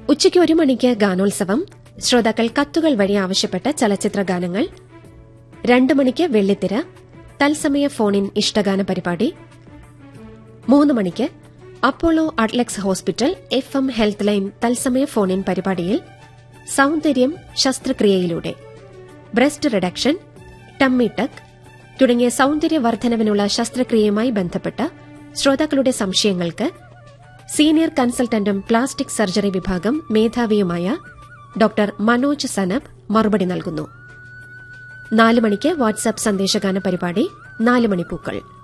ഉച്ചയ്ക്ക് ഒരു മണിക്ക് ഗാനോത്സവം ശ്രോതാക്കൾ കത്തുകൾ വഴി ആവശ്യപ്പെട്ട ചലച്ചിത്ര ഗാനങ്ങൾ രണ്ട് മണിക്ക് വെള്ളിത്തിര തത്സമയ ഫോണിൻ ഇഷ്ടഗാന പരിപാടി മൂന്ന് മണിക്ക് Apollo Adlux hospital F M health line തത്സമയ ഫോണിൻ പരിപാടിയിൽ സൌന്ദര്യം ശസ്ത്രക്രിയയിലൂടെ ബ്രസ്റ്റ് റിഡക്ഷൻ ടമ്മി ടക്ക് തുടങ്ങിയ സൌന്ദര്യവർദ്ധനവിനുള്ള ശസ്ത്രക്രിയയുമായി ബന്ധപ്പെട്ട ശ്രോതാക്കളുടെ സംശയങ്ങൾക്ക് സീനിയർ കൺസൾട്ടന്റും പ്ലാസ്റ്റിക് സർജറി വിഭാഗം മേധാവിയുമായ ഡോക്ടർ മനോജ് സനബ് മറുപടി നൽകുന്നു നാല് മണിക്ക് വാട്സാപ്പ് സന്ദേശഗാന പരിപാടി നാല് മണിപ്പൂക്കൾ